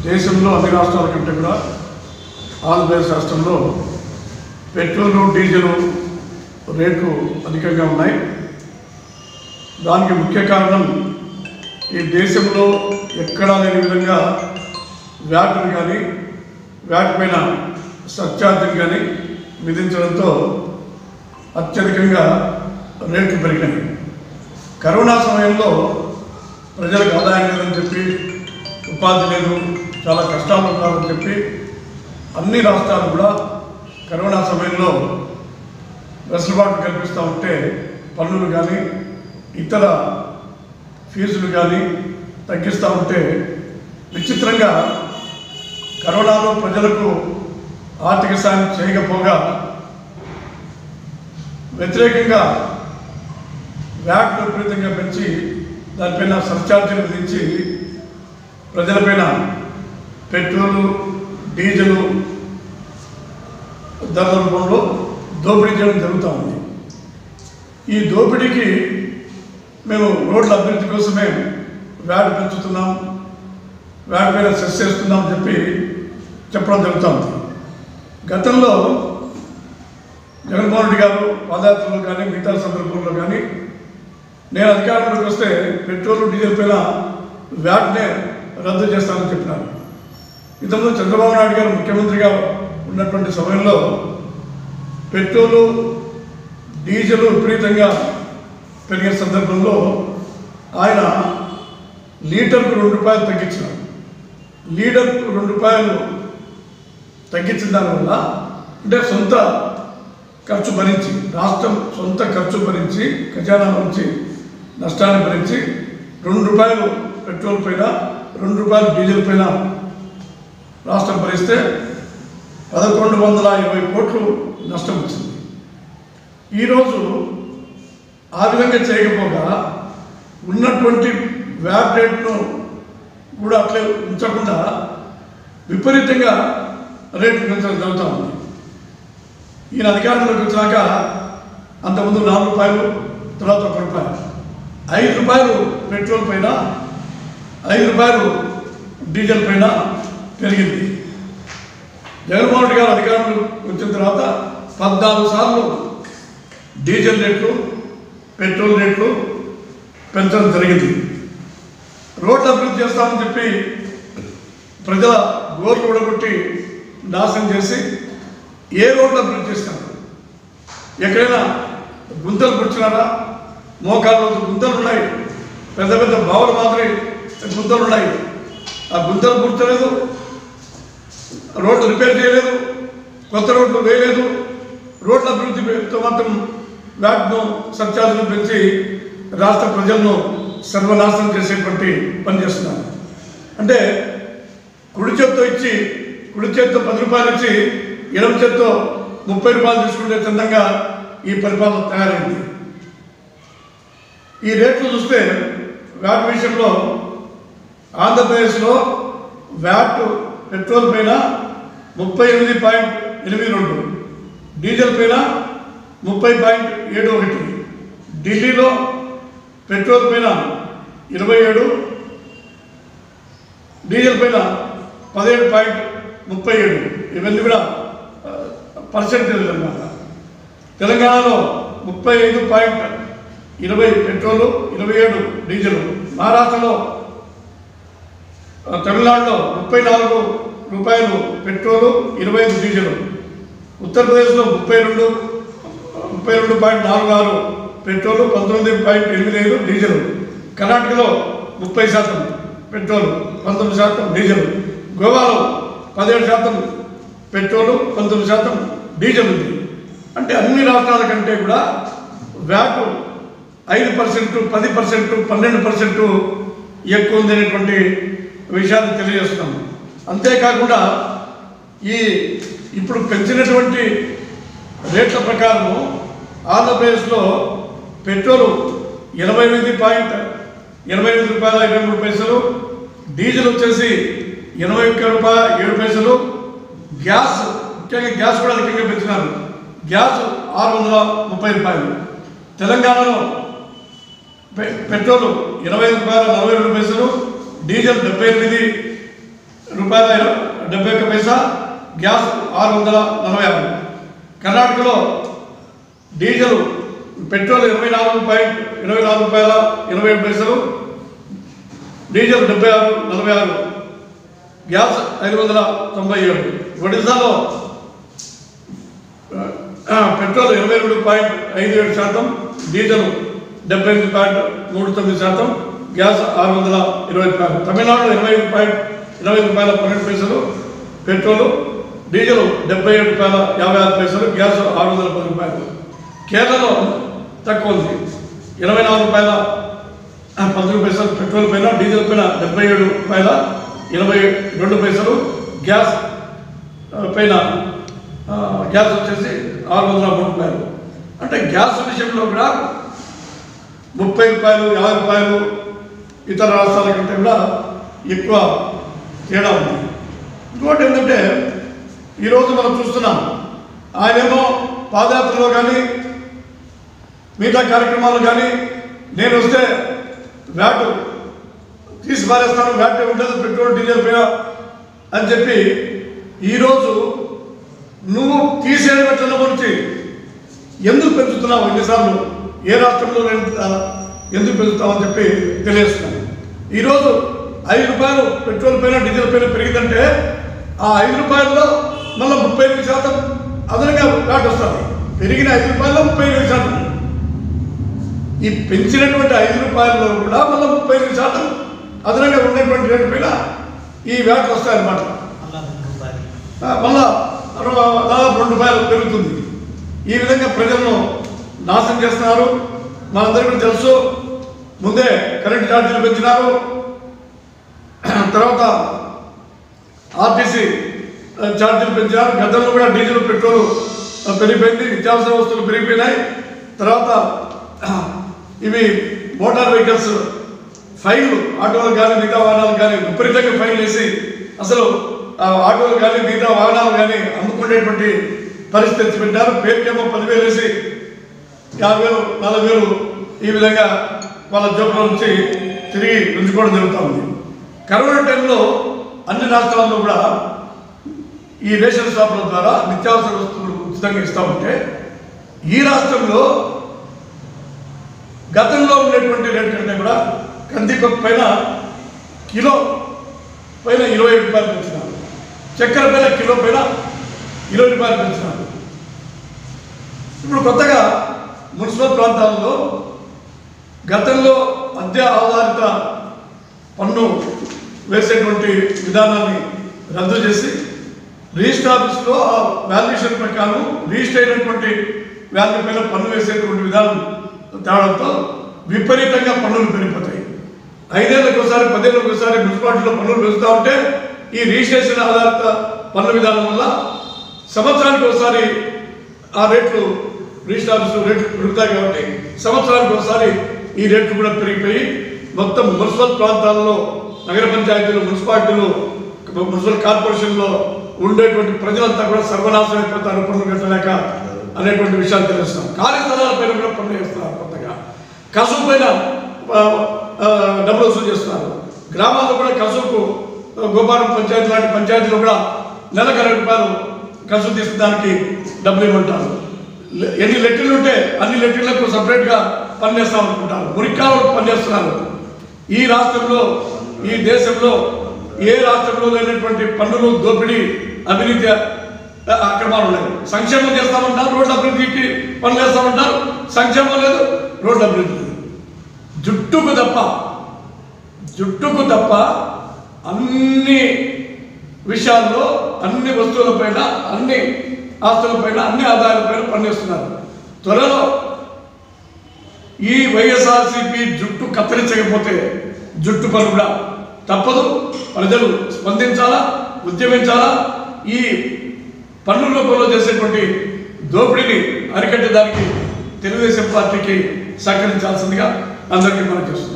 దేశంలో అన్ని రాష్ట్రాల కంటే కూడా ఆంధ్రప్రదేశ్ రాష్ట్రంలో పెట్రోలు డీజిల్ రేట్లు అధికంగా ఉన్నాయి దానికి ముఖ్య కారణం ఈ దేశంలో ఎక్కడా లేని విధంగా వ్యాటును కానీ వ్యాట్ పైన సర్చార్జీని కానీ విధించడంతో అత్యధికంగా రేట్లు పెరిగినాయి కరోనా సమయంలో ప్రజలకు ఆదాయం లేదని చెప్పి ఉపాధి లేదు చాలా కష్టాలు ఉన్నారని చెప్పి అన్ని రాష్ట్రాలు కూడా కరోనా సమయంలో వెసులుబాటు కల్పిస్తూ ఉంటే పన్నులు కానీ ఇతర ఫీజులు కానీ తగ్గిస్తూ ఉంటే విచిత్రంగా కరోనాలో ప్రజలకు ఆర్థిక సాయం చేయకపోగా వ్యతిరేకంగా వ్యాట్ విపరీతంగా పెంచి దానిపైన సర్చార్జీలు విధించి ప్రజలపైన పెట్రోలు డీజిల్ ధరల రూపంలో దోపిడీ చేయడం జరుగుతూ ఉంది ఈ దోపిడీకి మేము రోడ్ల అభివృద్ధి కోసమే వ్యాట్ పెంచుతున్నాం వ్యాట్ పైన సెస్ చేస్తున్నాం అని చెప్పి చెప్పడం జరుగుతూ ఉంది గతంలో జగన్మోహన్ రెడ్డి గారు పాదయాత్రలో కానీ మిగతా సందర్భంలో కానీ నేను అధికారంలోకి వస్తే పెట్రోల్ డీజిల్ పైన వ్యాట్నే రద్దు చేస్తానని చెప్పినాను ఇంతకుముందు చంద్రబాబు నాయుడు గారు ముఖ్యమంత్రిగా ఉన్నటువంటి సమయంలో పెట్రోలు డీజిల్ విపరీతంగా పెరిగిన సందర్భంలో ఆయన లీటర్కు రెండు రూపాయలు తగ్గించినారు లీటర్కు రెండు రూపాయలు తగ్గించిన దానివల్ల అంటే సొంత ఖర్చు భరించి రాష్ట్రం సొంత ఖర్చు భరించి ఖజానా నుంచి నష్టాన్ని భరించి రెండు రూపాయలు పెట్రోల్ పైన రెండు రూపాయలు డీజిల్ పైన రాష్ట్రం భరిస్తే పదకొండు వందల ఇరవై కోట్లు నష్టం వచ్చింది ఈరోజు ఆ విధంగా చేయకపోగా ఉన్నటువంటి వ్యాట్ రేట్ను కూడా అట్లే ఉంచకుండా విపరీతంగా రేట్లు పెంచడం జరుగుతూ ఉంది ఈయన అధికారంలోకి వచ్చినాక అంతకుముందు నాలుగు రూపాయలు తర్వాత ఒక రూపాయలు ఐదు రూపాయలు పెట్రోల్ పైన ఐదు రూపాయలు డీజిల్ పైన పెరిగింది జగన్మోహన్ రెడ్డి గారు అధికారంలో వచ్చిన తర్వాత పద్నాలుగు సార్లు డీజిల్ రేట్లు పెట్రోల్ రేట్లు పెంచడం జరిగింది రోడ్లు అభివృద్ధి చేస్తామని చెప్పి ప్రజల గోర్లు ఊడగొట్టి నాశనం చేసి ఏ రోడ్లు అభివృద్ధి చేసినారు ఎక్కడైనా గుంతలు పుచ్చినారా మోకాళ్ళ గుంతలు ఉన్నాయి పెద్ద పెద్ద బావుల మాదిరి గుంతలు ఉన్నాయి ఆ గుంతలు పుట్టలేదు రోడ్లు రిపేర్ చేయలేదు కొత్త రోడ్లు వేయలేదు రోడ్ల అభివృద్ధితో మాత్రం వ్యాట్ను సర్చార్జీలు పెంచి రాష్ట్ర ప్రజలను సర్వనాశనం చేసేటువంటి పని చేస్తున్నారు అంటే కుడి చేత్తో ఇచ్చి కుడి చేత్తో పది రూపాయలు ఇచ్చి ఎడమ చేత్తో ముప్పై రూపాయలు తీసుకునే చందంగా ఈ పరిపాలన తయారైంది ఈ రేట్లు చూస్తే వ్యాట్ విషయంలో ఆంధ్రప్రదేశ్లో వ్యాట్ పెట్రోల్ పైన ముప్పై ఎనిమిది పాయింట్ ఎనిమిది రెండు డీజిల్ పైన ముప్పై పాయింట్ ఏడు ఒకటి ఢిల్లీలో పెట్రోల్ పైన ఇరవై ఏడు డీజిల్ పైన పదిహేడు పాయింట్ ముప్పై ఏడు ఇవన్నీ కూడా ఆ, పర్సెంటేజ్ అన్నమాట తెలంగాణలో ముప్పై ఐదు పాయింట్ ఇరవై పెట్రోలు ఇరవై ఏడు డీజిల్ మహారాష్ట్రలో ఆ, తమిళనాడులో ముప్పై నాలుగు రూపాయలు పెట్రోలు ఇరవై ఐదు డీజిల్ ఉత్తరప్రదేశ్లో ముప్పై రెండు ముప్పై రెండు పాయింట్ నాలుగు ఆరు పెట్రోలు పంతొమ్మిది పాయింట్ ఎనిమిది ఐదు డీజిల్ కర్ణాటకలో ముప్పై శాతం పెట్రోల్ పంతొమ్మిది శాతం డీజిల్ గోవాలో పదిహేడు శాతం పెట్రోలు పంతొమ్మిది శాతం డీజిల్ ఉంది అంటే అన్ని రాష్ట్రాల కంటే కూడా వ్యాట్ ఐదు పర్సెంట్ పది పర్సెంట్ పన్నెండు పర్సెంట్ ఎక్కువ ఉంది అనేటువంటి విషయాన్ని తెలియజేస్తున్నాం అంతేకాకుండా ఈ ఇప్పుడు పెంచినటువంటి రేట్ల ప్రకారం ఆంధ్రప్రదేశ్లో పెట్రోల్ ఇరవై ఎనిమిది పాయింట్ ఇరవై ఎనిమిది రూపాయల ఇరవై మూడు పైసలు డీజిల్ వచ్చేసి ఎనభై ఒక్క రూపాయల ఏడు పైసలు గ్యాస్ ముఖ్యంగా గ్యాస్ కూడా అధికంగా పెంచినారు గ్యాస్ ఆరు వందల ముప్పై రూపాయలు తెలంగాణలో పె- పెట్రోల్ ఇరవై ఐదు రూపాయల నలభై రెండు పైసలు డీజిల్ డెబ్బై ఎనిమిది రూపాయల డెబ్బై ఒక్క పైసా గ్యాస్ ఆరు వందల నలభై ఆరు కర్ణాటకలో డీజిల్ పెట్రోల్ ఇరవై నాలుగు పాయింట్ ఇరవై నాలుగు రూపాయల ఇరవై ఏడు పైసలు డీజిల్ డెబ్బై ఆరు నలభై ఆరు గ్యాస్ ఐదు వందల తొంభై ఏడు ఒడిశాలో ఆ, పెట్రోల్ ఇరవై రెండు పాయింట్ ఐదు ఏడు శాతం డీజిల్ డెబ్బై ఎనిమిది పాయింట్ మూడు తొమ్మిది శాతం గ్యాస్ ఆరు వందల ఇరవై రూపాయలు తమిళనాడులో ఇరవై ఐదు పాయింట్ ఇరవై ఐదు రూపాయల పన్నెండు పైసలు పెట్రోల్ డీజిల్ డెబ్బై ఏడు రూపాయల యాభై ఆరు పైసలు గ్యాస్ ఆరు వందల పది రూపాయలు కేరళలో తక్కువ ఉంది ఇరవై నాలుగు రూపాయల ఆ, పంతొమ్మిది పైసలు పెట్రోల్ పైన డీజిల్ పైన డెబ్బై ఏడు రూపాయల ఇరవై రెండు పైసలు గ్యాస్ ఆ, పైన ఆ, గ్యాస్ వచ్చేసి ఆరు వందల మూడు రూపాయలు అంటే గ్యాస్ విషయంలో కూడా ముప్పై రూపాయలు యాభై రూపాయలు ఇతర రాష్ట్రాల కంటే కూడా ఎక్కువ తేడా ఉంది ఇంకోటి ఏంటంటే ఈరోజు మనం చూస్తున్నాం ఆయనేమో పాదయాత్రలో కానీ మిగతా కార్యక్రమాలు కానీ నేను వస్తే వ్యాట్ తీసి పారేస్తాను వ్యాట్ ఉంటుంది పెట్రోల్ డీజిల్ పైన అని చెప్పి ఈరోజు నువ్వు తీసేయడం ఎట్లా గురించి ఎందుకు పెంచుతున్నావు ఎన్నిసార్లు ఏ రాష్ట్రంలో నేను, ఆ, ఎందుకు పెంచుతావు అని చెప్పి తెలియజేస్తున్నాను ఈరోజు ఐదు రూపాయలు పెట్రోల్ పైన డీజిల్ పైన పెరిగిందంటే ఆ ఐదు రూపాయల్లో మళ్ళీ ముప్పై ఎనిమిది శాతం అదనంగా వ్యాట్ వస్తుంది పెరిగిన ఐదు రూపాయల్లో ముప్పై ఎనిమిది శాతం ఈ పెంచినటువంటి ఐదు రూపాయల్లో కూడా మళ్ళీ ముప్పై ఎనిమిది శాతం అదనంగా ఉన్నటువంటి రేటు పైన ఈ వ్యాట్ వస్తాయన్నమాట అలా రెండు రూపాయలు ఆ, మళ్ళా అరవై దాదాపు రెండు రూపాయలు పెరుగుతుంది ఈ విధంగా ప్రజలను నాశనం చేస్తున్నారు మనందరికీ కూడా తెలుసు ముందే కరెంట్ ఛార్జీలు పెంచినారు తర్వాత ఆర్టీసీ ఛార్జీలు పెంచారు గతంలో కూడా డీజిల్ పెట్రోల్ ఆ, పెరిగిపోయింది నిత్యావసర వస్తువులు పెరిగిపోయినాయి తర్వాత ఆ, ఇవి మోటార్ వెహికల్స్ ఫైన్లు ఆటోలు కానీ మిగతా వాహనాలు కానీ విపరీతంగా ఫైన్లు వేసి అసలు ఆ ఆటోలు కానీ మిగతా వాహనాలు కానీ అమ్ముకునేటువంటి పరిస్థితి తెచ్చి పెట్టారు పేరుకేమో పదివేలు వేసి యాభై వేలు నలభై వేలు ఈ విధంగా వాళ్ళ జోబుల నుంచి తిరిగి ఉంచుకోవడం జరుగుతూ ఉంది కరోనా టైంలో అన్ని రాష్ట్రాల్లో కూడా ఈ రేషన్ షాపుల ద్వారా నిత్యావసర వస్తువులు ఉచితంగా ఇస్తూ ఉంటే ఈ రాష్ట్రంలో గతంలో ఉండేటువంటి రేట్ కంటే కూడా కందిపప్పు పైన కిలో పైన ఇరవై రూపాయలు పెంచినారు చక్కెర పైన కిలో పైన ఇరవై రూపాయలు పెంచినారు ఇప్పుడు కొత్తగా మున్సిపల్ ప్రాంతాల్లో గతంలో అద్దె ఆధారిత పన్ను వేసేటువంటి విధానాన్ని రద్దు చేసి రిజిస్టర్ ఆఫీస్లో ఆ వాల్యుయేషన్ ప్రకారం రిజిస్టర్ అయినటువంటి వాల్యూ పైన పన్ను వేసేటువంటి విధానం తేవడంతో విపరీతంగా పన్నులు పెరిగిపోతాయి ఐదేళ్ళకి ఒకసారి పదేళ్ళకి ఒకసారి మున్సిపాలిటీలో పన్నులు పెంచుతూ ఉంటే ఈ రిజిస్ట్రేషన్ ఆధారిత పన్ను విధానం వల్ల సంవత్సరానికి ఒకసారి ఆ రేట్లు రిజిస్టర్ ఆఫీసులో రేట్లు పెరుగుతాయి కాబట్టి సంవత్సరానికి ఒకసారి ఈ రేట్లు కూడా పెరిగిపోయి మొత్తం మున్సిపల్ ప్రాంతాల్లో నగర పంచాయతీలు మున్సిపాలిటీలు మున్సిపల్ కార్పొరేషన్లో ఉండేటువంటి ప్రజలంతా కూడా సర్వనాశనం అయిపోతారు పన్ను కట్టలేక అనేటువంటి విషయాలు తెలుస్తున్నాం ఖాళీ స్థలాల పైన కూడా పన్ను వేస్తున్నారు కొత్తగా కసుపు పైన ఆ, ఆ, డబ్బులు వసూలు చేస్తున్నారు గ్రామాల్లో కూడా కసుపుకు గోపాలం పంచాయతీ లాంటి పంచాయతీలో కూడా నెలకు అరవై రూపాయలు కసుపు తీసుకున్న దానికి డబ్బులు ఇవ్వమంటారు లె- ఎన్ని లెక్కలు ఉంటే అన్ని లెక్కలకు సపరేట్గా పనిచేస్తాం అనుకుంటారు మురికాలకు పనిచేస్తున్నారు ఈ రాష్ట్రంలో ఈ దేశంలో ఏ రాష్ట్రంలో లేనటువంటి పన్నులు దోపిడీ అవినీతి ఆ, అక్రమాలు ఉన్నాయి సంక్షేమం చేస్తామంటారు రోడ్ల అభివృద్ధికి పనులు చేస్తామంటారు సంక్షేమం లేదు రోడ్ల అభివృద్ధి లేదు జుట్టుకు తప్ప జుట్టుకు తప్ప అన్ని విషయాల్లో అన్ని వస్తువులపైన అన్ని ఆస్తులపైన అన్ని ఆదాయాలపైన పనిచేస్తున్నారు త్వరలో ఈ వైఎస్ఆర్సీపీ జుట్టు కత్తిరించకపోతే జుట్టు పని కూడా తప్పదు ప్రజలు స్పందించాలా ఉద్యమించాలా ఈ పన్ను రూపంలో చేసేటువంటి దోపిడీని అరికట్టేదానికి తెలుగుదేశం పార్టీకి సహకరించాల్సిందిగా అందరికీ మనం చేస్తున్నాం